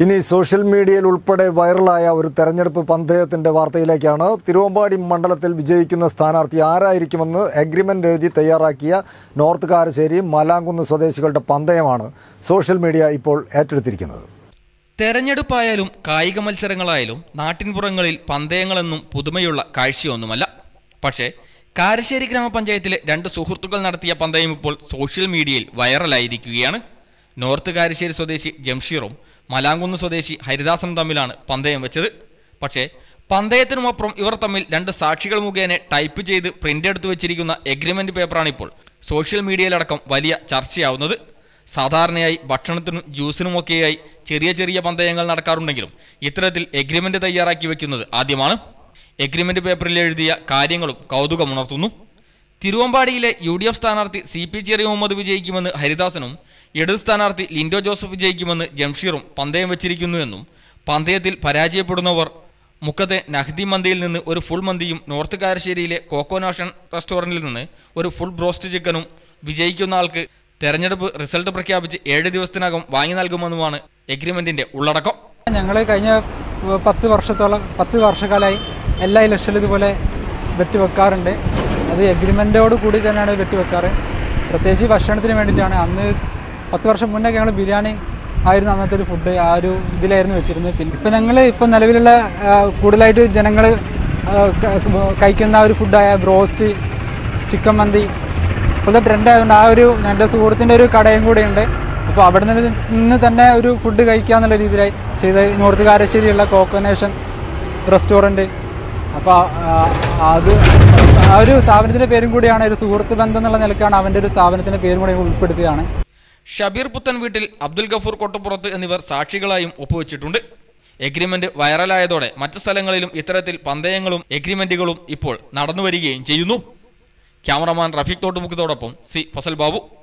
ഇനി സോഷ്യൽ മീഡിയയിൽ ഉൾപ്പെടെ വൈറലായ ഒരു തെരഞ്ഞെടുപ്പ് പന്തയത്തിന്റെ വാർത്തയിലേക്കാണ് തിരുവമ്പാടി മണ്ഡലത്തിൽ വിജയിക്കുന്ന സ്ഥാനാർത്ഥി ആരായിരിക്കുമെന്ന് അഗ്രിമെന്റ് എഴുതി തയ്യാറാക്കിയ നോർത്ത് കാരശ്ശേരി മലാങ്കുന്ന് സ്വദേശികളുടെ പന്തയമാണ് സോഷ്യൽ മീഡിയ ഇപ്പോൾ ഏറ്റെടുത്തിരിക്കുന്നത് തെരഞ്ഞെടുപ്പായാലും കായിക മത്സരങ്ങളായാലും നാട്ടിൻപുറങ്ങളിൽ പന്തയങ്ങളെന്നും പുതുമയുള്ള കാഴ്ചയൊന്നുമല്ല പക്ഷേ കാരശ്ശേരി ഗ്രാമപഞ്ചായത്തിലെ രണ്ട് സുഹൃത്തുക്കൾ നടത്തിയ പന്തയം ഇപ്പോൾ സോഷ്യൽ മീഡിയയിൽ വൈറലായിരിക്കുകയാണ് നോർത്ത് കാരശ്ശേരി സ്വദേശി ജംഷീറും മലാങ്കുന്ന് സ്വദേശി ഹരിദാസനും തമ്മിലാണ് പന്തയം വെച്ചത് പക്ഷേ പന്തയത്തിനുമപ്പുറം ഇവർ തമ്മിൽ രണ്ട് സാക്ഷികൾ മുഖേന ടൈപ്പ് ചെയ്ത് പ്രിന്റ് എടുത്തു വെച്ചിരിക്കുന്ന എഗ്രിമെന്റ് പേപ്പറാണ് ഇപ്പോൾ സോഷ്യൽ മീഡിയയിലടക്കം വലിയ ചർച്ചയാവുന്നത് സാധാരണയായി ഭക്ഷണത്തിനും ജ്യൂസിനുമൊക്കെയായി ചെറിയ ചെറിയ പന്തയങ്ങൾ നടക്കാറുണ്ടെങ്കിലും ഇത്തരത്തിൽ എഗ്രിമെന്റ് തയ്യാറാക്കി വെക്കുന്നത് ആദ്യമാണ് എഗ്രിമെന്റ് പേപ്പറിൽ എഴുതിയ കാര്യങ്ങളും കൗതുകമുണർത്തുന്നു തിരുവമ്പാടിയിലെ യു ഡി എഫ് സ്ഥാനാർത്ഥി സി പി ചെറിയ മുഹമ്മദ് വിജയിക്കുമെന്ന് ഹരിദാസനും ഇടത് സ്ഥാനാർത്ഥി ലിൻഡോ ജോസഫ് വിജയിക്കുമെന്ന് ജംഷീറും പന്തയം വെച്ചിരിക്കുന്നുവെന്നും പന്തയത്തിൽ പരാജയപ്പെടുന്നവർ മുക്കത്തെ നഹ്ദി മന്തിയിൽ നിന്ന് ഒരു ഫുൾ മന്തിയും നോർത്ത് കാരശ്ശേരിയിലെ കോക്കോ നാഷൻ റെസ്റ്റോറൻറ്റിൽ നിന്ന് ഒരു ഫുൾ ബ്രോസ്റ്റ് ചിക്കനും വിജയിക്കുന്ന ആൾക്ക് തെരഞ്ഞെടുപ്പ് റിസൾട്ട് പ്രഖ്യാപിച്ച് ഏഴ് ദിവസത്തിനകം വാങ്ങി നൽകുമെന്നുമാണ് എഗ്രിമെന്റിന്റെ ഉള്ളടക്കം ഞങ്ങൾ കഴിഞ്ഞ പത്ത് വർഷത്തോളം പത്ത് വർഷക്കാലമായി എല്ലാ ഇലക്ഷനിലും ഇതുപോലെ വെറ്റ് വെക്കാറുണ്ട് അത് എഗ്രിമെൻറ്റോട് കൂടി തന്നെയാണ് വെറ്റ് വെക്കാറ് പ്രത്യേകിച്ച് ഭക്ഷണത്തിന് വേണ്ടിയിട്ടാണ് അന്ന് പത്ത് വർഷം മുന്നേ ഞങ്ങൾ ബിരിയാണി ആയിരുന്നു അന്നത്തെ ഒരു ഫുഡ് ആ ഒരു ഇതിലായിരുന്നു വെച്ചിരുന്നത് പിന്നെ ഇപ്പം ഞങ്ങൾ ഇപ്പം നിലവിലുള്ള ആ, കൂടുതലായിട്ട് ജനങ്ങൾ കഴിക്കുന്ന ആ ഒരു ഫുഡായ ബ്രോസ്റ്റ് ചിക്കൻ മന്തി ഇപ്പോഴത്തെ ട്രെൻഡ് ആയതുകൊണ്ട് ആ ഒരു എൻ്റെ സുഹൃത്തിൻ്റെ ഒരു കടയും കൂടെയുണ്ട് അപ്പോൾ അവിടെ നിന്ന് നിന്ന് തന്നെ ഒരു ഫുഡ് കഴിക്കുക എന്നുള്ള രീതിയിലായി ചെയ്ത് നോർത്ത് കാരശ്ശേരിയുള്ള കോക്കോനേഷൻ റെസ്റ്റോറൻറ്റ് അപ്പോൾ അത് ആ ഒരു സ്ഥാപനത്തിൻ്റെ പേരും കൂടിയാണ് ഒരു സുഹൃത്ത് ബന്ധം എന്നുള്ള നിലക്കാണ് അവൻ്റെ ഒരു സ്ഥാപനത്തിൻ്റെ പേരും കൂടി ഉൾപ്പെടുത്തുകയാണ് ഷബീർ പുത്തൻ വീട്ടിൽ അബ്ദുൽ ഗഫൂർ കൊട്ടുപുറത്ത് എന്നിവർ സാക്ഷികളായും ഒപ്പുവെച്ചിട്ടുണ്ട് എഗ്രിമെന്റ് വൈറലായതോടെ മറ്റ് സ്ഥലങ്ങളിലും ഇത്തരത്തിൽ പന്തയങ്ങളും എഗ്രിമെന്റുകളും ഇപ്പോൾ നടന്നുവരികയും ചെയ്യുന്നു ക്യാമറമാൻ റഫീഖ് തോട്ടുമുഖത്തോടൊപ്പം സി ഫസൽ ബാബു